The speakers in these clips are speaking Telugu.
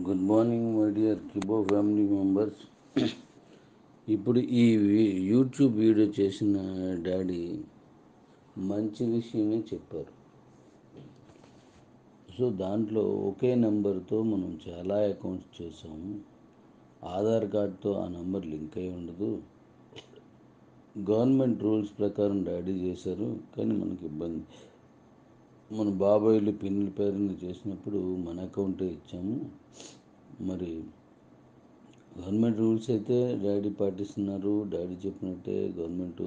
Good morning my dear Kibo family members ఇప్పుడు ఈ వీ- యూట్యూబ్ వీడియో చేసిన డాడీ మంచి విషయమే చెప్పారు సో దాంట్లో ఒకే నెంబర్తో మనం చాలా అకౌంట్స్ చేసాము ఆధార్ కార్డ్తో ఆ నెంబర్ లింక్ అయి ఉండదు గవర్నమెంట్ రూల్స్ ప్రకారం డాడీ చేశారు కానీ మనకి ఇబ్బంది మన బాబాయిలు పిన్నుల పేరుని చేసినప్పుడు మన అకౌంటే ఇచ్చాము మరి గవర్నమెంట్ రూల్స్ అయితే డాడీ పాటిస్తున్నారు డాడీ చెప్పినట్టే గవర్నమెంట్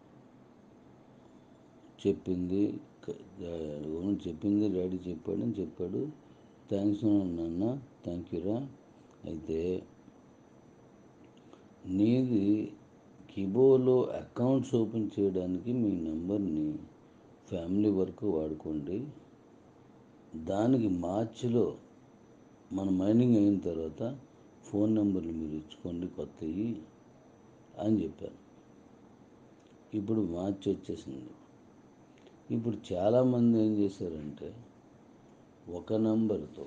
చెప్పింది క- డా- గవర్నమెంట్ చెప్పింది డాడీ చెప్పాడని చెప్పాడు థ్యాంక్స్ నాన్న థ్యాంక్ యూరా అయితే నీది కిబోలో అకౌంట్స్ ఓపెన్ చేయడానికి మీ నెంబర్ని ఫ్యామిలీ వరకు వాడుకోండి దానికి మార్చిలో మన మైనింగ్ అయిన తర్వాత ఫోన్ నెంబర్లు మీరు ఇచ్చుకోండి కొత్తవి అని చెప్పాను ఇప్పుడు మార్చి వచ్చేసింది ఇప్పుడు చాలామంది ఏం చేశారంటే ఒక నంబర్తో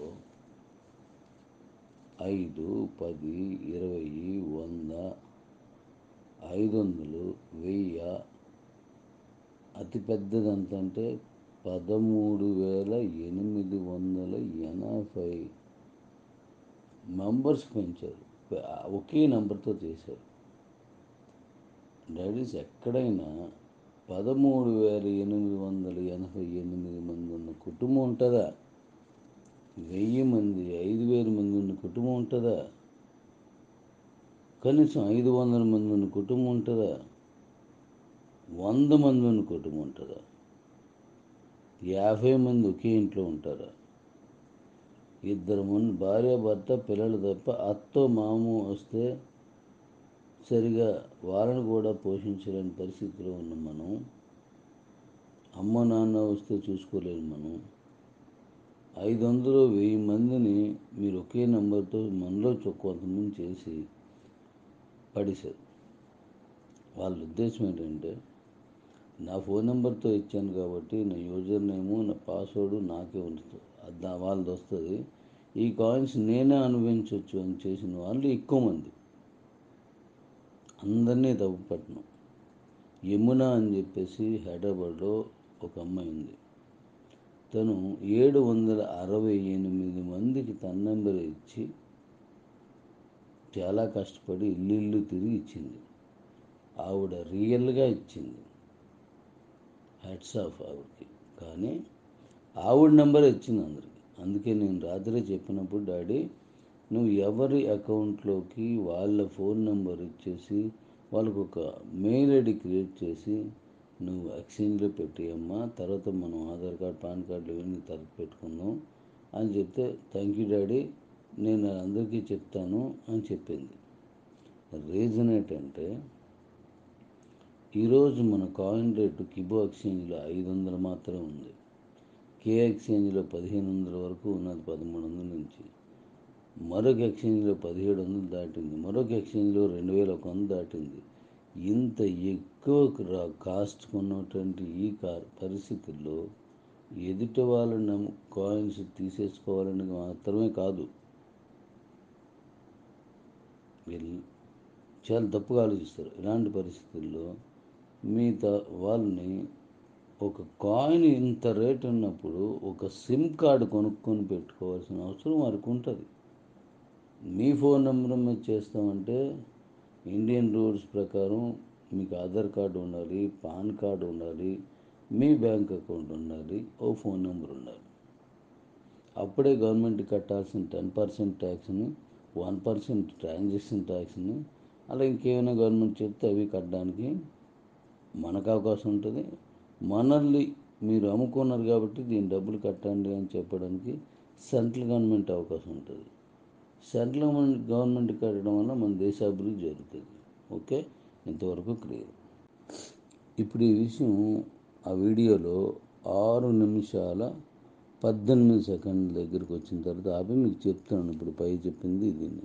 ఐదు పది ఇరవై వంద ఐదు వందలు వెయ్యి అతి పెద్దది ఎంత అంటే పదమూడు వేల ఎనిమిది వందల ఎనభై మెంబర్స్ పెంచారు ప- ఒకే నెంబర్తో చేశారు డాడీస్ ఎక్కడైనా పదమూడు వేల ఎనిమిది వందల ఎనభై ఎనిమిది మంది ఉన్న కుటుంబం ఉంటుందా వెయ్యి మంది ఐదు వేల మంది ఉన్న కుటుంబం ఉంటుందా కనీసం ఐదు వందల మంది ఉన్న కుటుంబం ఉంటుందా వంద మంది ఉన్న కుటుంబం ఉంటుందా యాభై మంది ఒకే ఇంట్లో ఉంటారా ఇద్దరు మంది భార్య భర్త పిల్లలు తప్ప అత్తో మాము వస్తే సరిగా వాళ్ళని కూడా పోషించలేని పరిస్థితిలో ఉన్న మనం అమ్మ నాన్న వస్తే చూసుకోలేని మనం ఐదు వందలు వెయ్యి మందిని మీరు ఒకే నెంబర్తో మనలో చొ- కొంతమంది చేసి పడేశారు వాళ్ళ ఉద్దేశం ఏంటంటే నా ఫోన్ నెంబర్తో ఇచ్చాను కాబట్టి నా యూజర్ నేము నా పాస్వర్డ్ నాకే ఉంటుంది అది నా వాళ్ళది వస్తుంది ఈ కాయిన్స్ నేనే అనుభవించవచ్చు అని చేసిన వాళ్ళు ఎక్కువ మంది అందరినీ తప్పుపట్టినాం యమున అని చెప్పేసి హైదరాబాద్లో ఒక అమ్మాయి ఉంది తను ఏడు వందల అరవై ఎనిమిది మందికి తన నెంబర్ ఇచ్చి చాలా కష్టపడి ఇల్లు ఇల్లు తిరిగి ఇచ్చింది ఆవిడ రియల్గా ఇచ్చింది హెడ్స్ ఆఫ్ ఆవిడకి కానీ ఆవిడ నెంబర్ ఇచ్చింది అందరికి అందుకే నేను రాత్రి చెప్పినప్పుడు డాడీ నువ్వు ఎవరి అకౌంట్లోకి వాళ్ళ ఫోన్ నెంబర్ ఇచ్చేసి వాళ్ళకు ఒక మెయిల్ ఐడి క్రియేట్ చేసి నువ్వు ఎక్స్చేంజ్లో పెట్టేయమ్మా తర్వాత మనం ఆధార్ కార్డ్ పాన్ కార్డు ఇవన్నీ తర్వాత పెట్టుకుందాం అని చెప్తే థ్యాంక్ యూ డాడీ నేను అందరికీ చెప్తాను అని చెప్పింది రీజన్ ఏంటంటే ఈరోజు మన కాయిన్ రేటు కిబో ఎక్స్చేంజ్లో ఐదు వందలు మాత్రమే ఉంది కే ఎక్స్చేంజ్లో పదిహేను వందల వరకు ఉన్నది పదమూడు వందల నుంచి మరొక ఎక్స్చేంజ్లో పదిహేడు వందలు దాటింది మరొక ఎక్స్చేంజ్లో రెండు వేల ఒక వంద దాటింది ఇంత ఎక్కువ రా- కాస్ట్ కొన్నటువంటి ఈ కార్ పరిస్థితుల్లో ఎదుటి వాళ్ళ నమ్ము కాయిన్స్ తీసేసుకోవాలని మాత్రమే కాదు వీళ్ళు చాలా తప్పుగా ఆలోచిస్తారు ఇలాంటి పరిస్థితుల్లో మిగతా వాళ్ళని ఒక కాయిన్ ఇంత రేట్ ఉన్నప్పుడు ఒక సిమ్ కార్డు కొనుక్కొని పెట్టుకోవాల్సిన అవసరం వారికి ఉంటుంది మీ ఫోన్ నెంబర్ మీద చేస్తామంటే ఇండియన్ రూల్స్ ప్రకారం మీకు ఆధార్ కార్డు ఉండాలి పాన్ కార్డు ఉండాలి మీ బ్యాంక్ అకౌంట్ ఉండాలి ఓ ఫోన్ నెంబర్ ఉండాలి అప్పుడే గవర్నమెంట్ కట్టాల్సిన టెన్ పర్సెంట్ ట్యాక్స్ని వన్ పర్సెంట్ ట్రాన్సాక్షన్ ట్యాక్స్ని అలా ఇంకేమైనా గవర్నమెంట్ చెప్తే అవి కట్టడానికి మనకు అవకాశం ఉంటుంది మనల్ని మీరు అమ్ముకున్నారు కాబట్టి దీని డబ్బులు కట్టండి అని చెప్పడానికి సెంట్రల్ గవర్నమెంట్ అవకాశం ఉంటుంది సెంట్రల్ గవర్నమెంట్ గవర్నమెంట్ కట్టడం వల్ల మన దేశ అభివృద్ధి జరుగుతుంది ఓకే ఇంతవరకు క్లియర్ ఇప్పుడు ఈ విషయం ఆ వీడియోలో ఆరు నిమిషాల పద్దెనిమిది సెకండ్ల దగ్గరికి వచ్చిన తర్వాత ఆపి మీకు చెప్తాను ఇప్పుడు పై చెప్పింది దీన్ని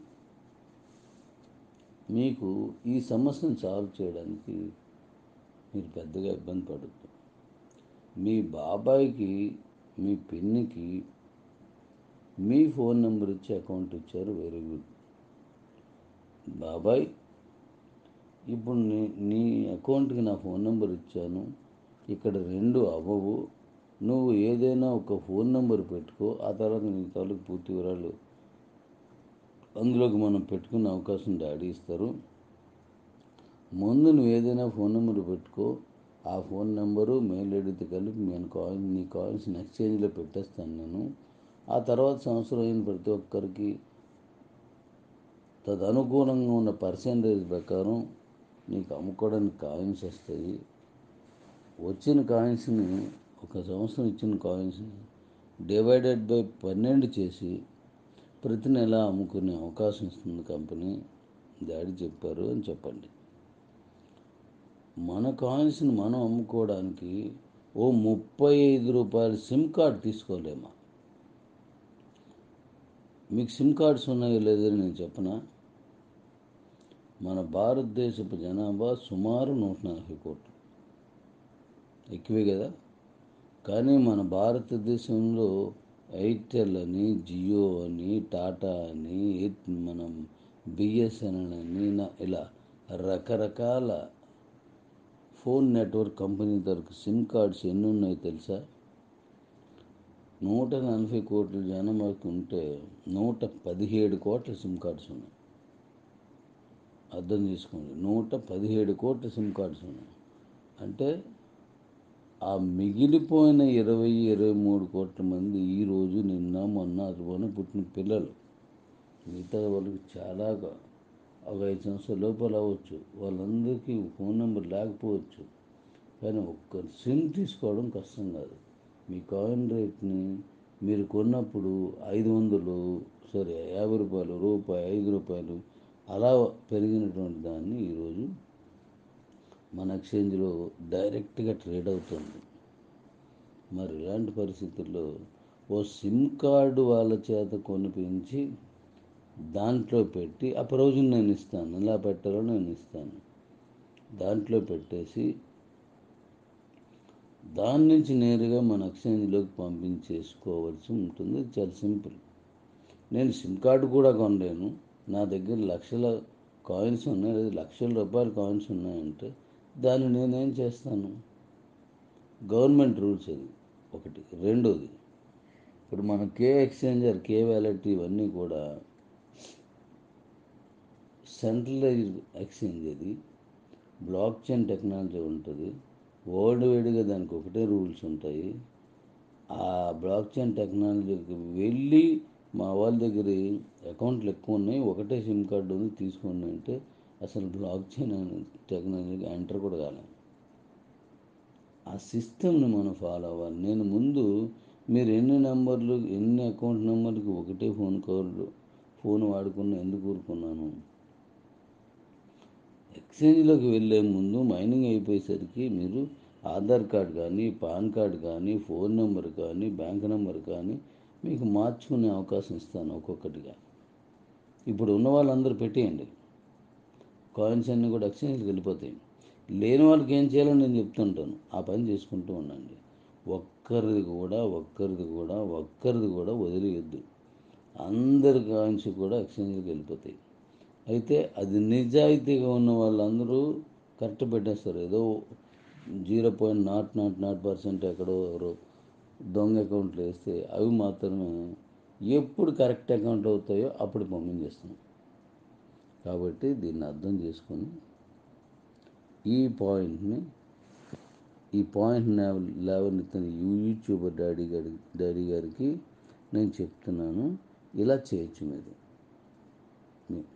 మీకు ఈ సమస్యను సాల్వ్ చేయడానికి మీరు పెద్దగా ఇబ్బంది పడద్దు మీ బాబాయ్కి మీ పిన్నికి మీ ఫోన్ నెంబర్ ఇచ్చి అకౌంట్ ఇచ్చారు వెరీ గుడ్ బాబాయ్ ఇప్పుడు నీ నీ అకౌంట్కి నా ఫోన్ నెంబర్ ఇచ్చాను ఇక్కడ రెండు అవ్వవు నువ్వు ఏదైనా ఒక ఫోన్ నెంబర్ పెట్టుకో ఆ తర్వాత నీ తాలూకు పూర్తి వివరాలు అందులోకి మనం పెట్టుకునే అవకాశం డాడీ ఇస్తారు ముందు నువ్వు ఏదైనా ఫోన్ నెంబర్ పెట్టుకో ఆ ఫోన్ నెంబరు మెయిల్ ఐడితో కలిపి నేను కాయిన్ నీ కాయిన్స్ని ఎక్స్చేంజ్లో పెట్టేస్తాను నేను ఆ తర్వాత సంవత్సరం అయిన ప్రతి ఒక్కరికి తదనుకూలంగా ఉన్న పర్సంటేజ్ ప్రకారం నీకు అమ్ముకోవడానికి కాయిన్స్ వస్తాయి వచ్చిన కాయిన్స్ని ఒక సంవత్సరం ఇచ్చిన కాయిన్స్ని డివైడెడ్ బై పన్నెండు చేసి ప్రతి నెల అమ్ముకునే అవకాశం ఇస్తుంది కంపెనీ డాడీ చెప్పారు అని చెప్పండి మన కాయిన్స్ని మనం అమ్ముకోవడానికి ఓ ముప్పై ఐదు రూపాయల సిమ్ కార్డ్ తీసుకోలేమా మీకు సిమ్ కార్డ్స్ ఉన్నాయో లేదని నేను చెప్పనా మన భారతదేశపు జనాభా సుమారు నూట నలభై కోట్లు ఎక్కువే కదా కానీ మన భారతదేశంలో ఎయిర్టెల్ అని జియో అని టాటా అని ఎయిర్- మనం బిఎస్ఎన్ఎల్ అని నా- ఇలా రకరకాల ఫోన్ నెట్వర్క్ కంపెనీ తరపు సిమ్ కార్డ్స్ ఎన్ని ఉన్నాయో తెలుసా నూట నలభై కోట్ల జనాభాకి ఉంటే నూట పదిహేడు కోట్ల సిమ్ కార్డ్స్ ఉన్నాయి అర్థం చేసుకోండి నూట పదిహేడు కోట్ల సిమ్ కార్డ్స్ ఉన్నాయి అంటే ఆ మిగిలిపోయిన ఇరవై ఇరవై మూడు కోట్ల మంది ఈరోజు నిన్న మొన్న అటువన పుట్టిన పిల్లలు మిగతా వాళ్ళకి చాలా గా- ఒక ఐదు సంవత్సరాల లోపల అవ్వచ్చు వాళ్ళందరికీ ఫోన్ నెంబర్ లేకపోవచ్చు కానీ ఒక్క సిమ్ తీసుకోవడం కష్టం కాదు మీ కాయిన్ రేట్ని మీరు కొన్నప్పుడు ఐదు వందలు సరే యాభై రూపాయలు రూపాయి ఐదు రూపాయలు అలా పెరిగినటువంటి దాన్ని ఈరోజు మన ఎక్స్చేంజ్లో డైరెక్ట్గా ట్రేడ్ అవుతుంది మరి ఇలాంటి పరిస్థితుల్లో ఓ సిమ్ కార్డు వాళ్ళ చేత కొనిపించి దాంట్లో పెట్టి ఆ ప్రొవిజన్ నేను ఇస్తాను ఇలా పెట్టాలో నేను ఇస్తాను దాంట్లో పెట్టేసి దాని నుంచి నేరుగా మన ఎక్స్చేంజ్లోకి పంపించేసుకోవాల్సి ఉంటుంది ఇది చాలా సింపుల్ నేను సిమ్ కార్డు కూడా కొనలేను నా దగ్గర లక్షల కాయిన్స్ ఉన్నాయి లేదా లక్షల రూపాయల కాయిన్స్ ఉన్నాయంటే దాన్ని నేనేం చేస్తాను గవర్నమెంట్ రూల్స్ అది ఒకటి రెండోది ఇప్పుడు మన కే ఎక్స్చేంజర్ కే వ్యాలెట్ ఇవన్నీ కూడా సెంట్రలైజ్డ్ ఎక్స్చేంజ్ అది బ్లాక్ చైన్ టెక్నాలజీ ఉంటుంది వరల్డ్ వైడ్గా దానికి ఒకటే రూల్స్ ఉంటాయి ఆ బ్లాక్ చైన్ టెక్నాలజీకి వెళ్ళి మా వాళ్ళ దగ్గర అకౌంట్లు ఎక్కువ ఉన్నాయి ఒకటే సిమ్ కార్డు ఉంది తీసుకోండి అంటే అసలు బ్లాక్ చైన్ అనే టెక్నాలజీకి ఎంటర్ కూడా కాలేదు ఆ సిస్టమ్ని మనం ఫాలో అవ్వాలి నేను ముందు మీరు ఎన్ని నెంబర్లు ఎన్ని అకౌంట్ నెంబర్కి ఒకటే ఫోన్ కాల్ ఫోన్ వాడుకున్న ఎందుకు ఊరుకున్నాను ఎక్స్చేంజ్లోకి వెళ్ళే ముందు మైనింగ్ అయిపోయేసరికి మీరు ఆధార్ కార్డ్ కానీ పాన్ కార్డ్ కానీ ఫోన్ నెంబర్ కానీ బ్యాంక్ నెంబర్ కానీ మీకు మార్చుకునే అవకాశం ఇస్తాను ఒక్కొక్కటిగా ఇప్పుడు ఉన్న వాళ్ళందరూ పెట్టేయండి కాయిన్స్ అన్నీ కూడా ఎక్స్చేంజ్కి వెళ్ళిపోతాయి లేని వాళ్ళకి ఏం చేయాలో నేను చెప్తుంటాను ఆ పని చేసుకుంటూ ఉండండి ఒక్కరిది కూడా ఒక్కరిది కూడా ఒక్కరిది కూడా వదిలేయద్దు అందరి కాయిన్స్ కూడా ఎక్స్చేంజ్కి వెళ్ళిపోతాయి అయితే అది నిజాయితీగా ఉన్న వాళ్ళందరూ కరెక్ట్ పెట్టేస్తారు ఏదో zero point nought nought nought percent ఎక్కడో ఎవరో దొంగ అకౌంట్లు వేస్తే అవి మాత్రమే ఎప్పుడు కరెక్ట్ అకౌంట్ అవుతాయో అప్పుడు పంపించేస్తాం కాబట్టి దీన్ని అర్థం చేసుకొని ఈ పాయింట్ని ఈ పాయింట్ లేవనెత్తిన యూట్యూబర్ డాడీ గారి డాడీ గారికి నేను చెప్తున్నాను ఇలా చేయొచ్చు మీరు మీ-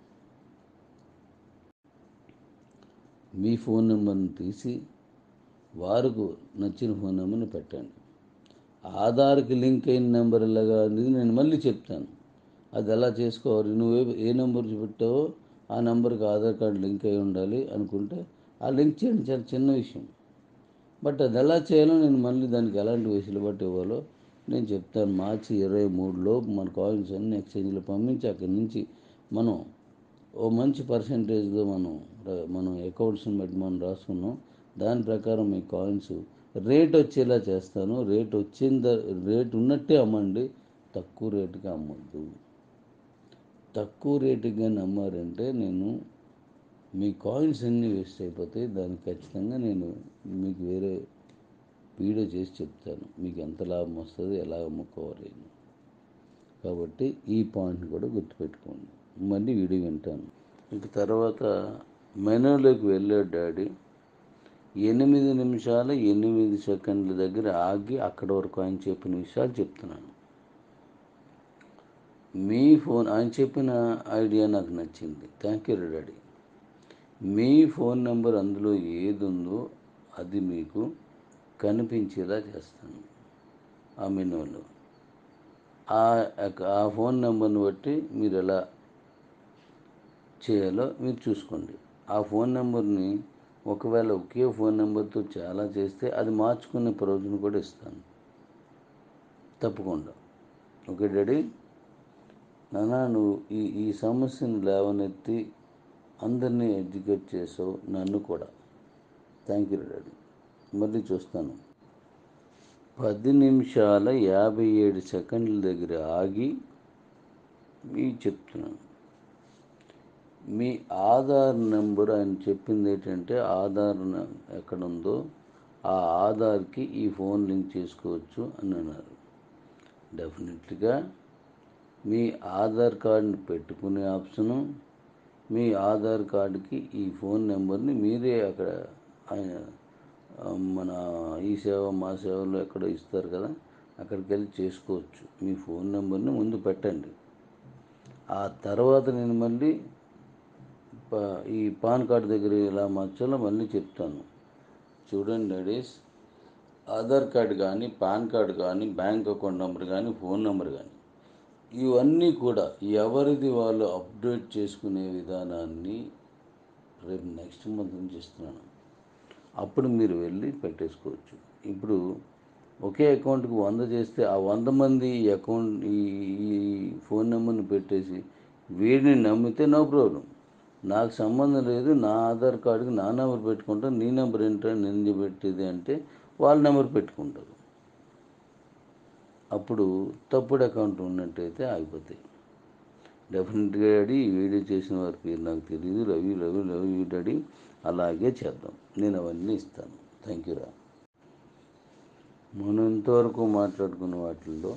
మీ ఫోన్ నెంబర్ని తీసి వారికి నచ్చిన ఫోన్ నెంబర్ని పెట్టండి ఆధార్కి లింక్ అయిన నెంబర్ ఇలాగా అనేది నేను మళ్ళీ చెప్తాను అది ఎలా చేసుకోవాలి నువ్వు ఏ- ఏ నెంబర్ పెట్టావో ఆ నెంబర్కి ఆధార్ కార్డు లింక్ అయి ఉండాలి అనుకుంటే ఆ లింక్ చేయండి చాలా చిన్న విషయం బట్ అది ఎలా చేయాలో నేను మళ్ళీ దానికి ఎలాంటి వెసులుబాటు ఇవ్వాలో నేను చెప్తాను మార్చి ఇరవై మూడులో మన కాయిన్స్ అన్ని ఎక్స్చేంజ్లో పంపించి అక్కడి నుంచి మనం ఓ మంచి పర్సంటేజ్లో మనం ర- మనం అకౌంట్స్ని బట్టి మనం రాసుకున్నాం దాని ప్రకారం మీ కాయిన్స్ రేట్ వచ్చేలా చేస్తాను రేట్ వచ్చిన ద- రేట్ ఉన్నట్టే అమ్మండి తక్కువ రేటుకి అమ్మొద్దు తక్కువ రేటుగా నమ్మారంటే నేను మీ కాయిన్స్ అన్నీ వేస్ట్ అయిపోతాయి దానికి ఖచ్చితంగా నేను మీకు వేరే వీడియో చేసి చెప్తాను మీకు ఎంత లాభం వస్తుంది ఎలా అమ్ముకోవాలి అని. కాబట్టి ఈ పాయింట్ కూడా గుర్తుపెట్టుకోండి మళ్ళీ వీడియో వింటాను ఇక తర్వాత మెనూలోకి వెళ్ళాడు డాడీ ఎనిమిది నిమిషాల ఎనిమిది సెకండ్ల దగ్గర ఆగి అక్కడ వరకు ఆయన చెప్పిన విషయాలు చెప్తున్నాను మీ ఫోన్ ఆయన చెప్పిన ఐడియా నాకు నచ్చింది థ్యాంక్ యూ డాడీ మీ ఫోన్ నెంబర్ అందులో ఏది ఉందో అది మీకు కనిపించేలా చేస్తాను ఆ మెనూలో ఆ ఆ ఫోన్ నెంబర్ని బట్టి మీరు ఎలా చేయాలో మీరు చూసుకోండి ఆ ఫోన్ నెంబర్ని ఒకవేళ ఒకే ఫోన్ నెంబర్తో చాలా చేస్తే అది మార్చుకునే ప్రయోజనం కూడా ఇస్తాను తప్పకుండా ఓకే డాడీ నానా నువ్వు ఈ ఈ సమస్యను లేవనెత్తి అందరినీ ఎడ్యుకేట్ చేసావు నన్ను కూడా థ్యాంక్ యూ డాడీ మళ్ళీ చూస్తాను పది నిమిషాల యాభై ఏడు సెకండ్ల దగ్గర ఆగి మీ చెప్తున్నాను మీ ఆధార్ నెంబర్ ఆయన చెప్పింది ఏంటంటే ఆధార్ న- ఎక్కడ ఉందో ఆ ఆధార్కి ఈ ఫోన్ లింక్ చేసుకోవచ్చు అని అన్నారు డెఫినెట్గా మీ ఆధార్ కార్డుని పెట్టుకునే ఆప్షను మీ ఆధార్ కార్డుకి ఈ ఫోన్ నెంబర్ని మీరే అక్కడ ఆయన ఆ, మన ఈ సేవ మా సేవలో ఎక్కడో ఇస్తారు కదా అక్కడికి వెళ్ళి చేసుకోవచ్చు మీ ఫోన్ నెంబర్ని ముందు పెట్టండి ఆ తర్వాత నేను మళ్ళీ ప- ఈ పాన్ కార్డు దగ్గర ఎలా మార్చాలో మళ్ళీ చెప్తాను చూడండి డాడీస్ ఆధార్ కార్డు కానీ పాన్ కార్డు కానీ బ్యాంక్ అకౌంట్ నెంబర్ కానీ ఫోన్ నెంబర్ కానీ ఇవన్నీ కూడా ఎవరిది వాళ్ళు అప్డేట్ చేసుకునే విధానాన్ని రేపు నెక్స్ట్ మంత్ నుంచి ఇస్తున్నాను అప్పుడు మీరు వెళ్ళి పెట్టేసుకోవచ్చు ఇప్పుడు ఒకే అకౌంట్కి వంద చేస్తే ఆ వంద మంది ఈ అకౌంట్ ఈ ఈ ఫోన్ నెంబర్ని పెట్టేసి వీడిని నమ్మితే నో ప్రాబ్లం నాకు సంబంధం లేదు నా ఆధార్ కార్డుకి నా నెంబర్ పెట్టుకుంటాను నీ నెంబర్ ఏంటో నేను పెట్టేది అంటే వాళ్ళ నెంబర్ పెట్టుకుంటారు అప్పుడు తప్పుడు అకౌంట్ ఉన్నట్టయితే ఆగిపోతాయి డెఫినెట్గా డాడీ ఈ వీడియో చేసిన వారికి నాకు తెలియదు రవి రవి రవి డాడీ అలాగే చేద్దాం నేను అవన్నీ ఇస్తాను థ్యాంక్ యూ రా మనం ఇంతవరకు మాట్లాడుకున్న వాటిల్లో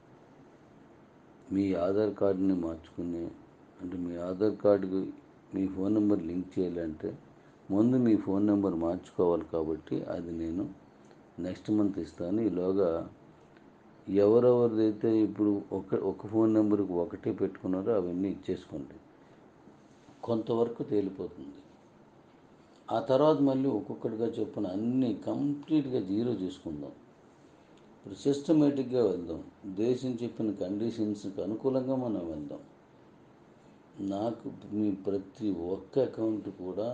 మీ ఆధార్ కార్డుని మార్చుకునే అంటే మీ ఆధార్ కార్డుకి మీ ఫోన్ నెంబర్ లింక్ చేయాలంటే ముందు మీ ఫోన్ నెంబర్ మార్చుకోవాలి కాబట్టి అది నేను నెక్స్ట్ మంత్ ఇస్తాను ఈలోగా ఎవరెవరిదైతే ఇప్పుడు ఒక ఒక ఫోన్ నెంబర్కి ఒకటే పెట్టుకున్నారో అవన్నీ ఇచ్చేసుకోండి కొంతవరకు తేలిపోతుంది ఆ తర్వాత మళ్ళీ ఒక్కొక్కటిగా చొప్పున అన్నీ కంప్లీట్గా జీరో చేసుకుందాం ఇప్పుడు సిస్టమేటిక్గా వెళ్దాం దేశం చెప్పిన కండిషన్స్కి అనుకూలంగా మనం వెళ్దాం నాకు మీ ప్రతి ఒక్క అకౌంట్ కూడా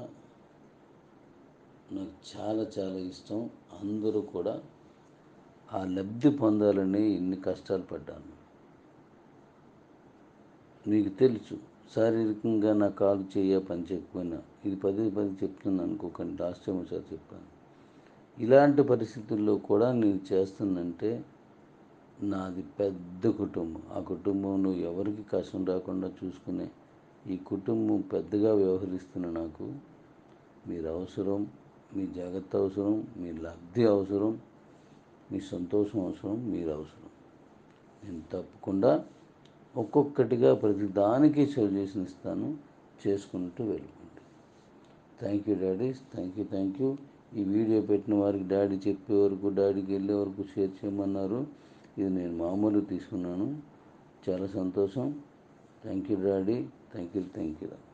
నాకు చాలా చాలా ఇష్టం అందరూ కూడా ఆ లబ్ధి పొందాలని ఇన్ని కష్టాలు పడ్డాను మీకు తెలుసు శారీరకంగా నా కాలు చేయ పని చేయకపోయినా ఇది పదే పది చెప్తున్నాను అనుకోకండి లాస్ట్ టైం ఒకసారి చెప్పాను ఇలాంటి పరిస్థితుల్లో కూడా నేను చేస్తుందంటే నాది పెద్ద కుటుంబం ఆ కుటుంబంలో ఎవరికి కష్టం రాకుండా చూసుకునే ఈ కుటుంబం పెద్దగా వ్యవహరిస్తున్న నాకు మీరు అవసరం మీ జాగ్రత్త అవసరం మీ లబ్ధి అవసరం మీ సంతోషం అవసరం మీరు అవసరం నేను తప్పకుండా ఒక్కొక్కటిగా ప్రతి దానికి సజెషన్ ఇస్తాను చేసుకుంటూ వెళ్ళిపోండి thank you daddy thank you thank you ఈ వీడియో పెట్టిన వారికి డాడీ చెప్పే వరకు డాడీకి వెళ్ళే వరకు షేర్ చేయమన్నారు ఇది నేను మామూలుగా తీసుకున్నాను చాలా సంతోషం thank you daddy thank you thank you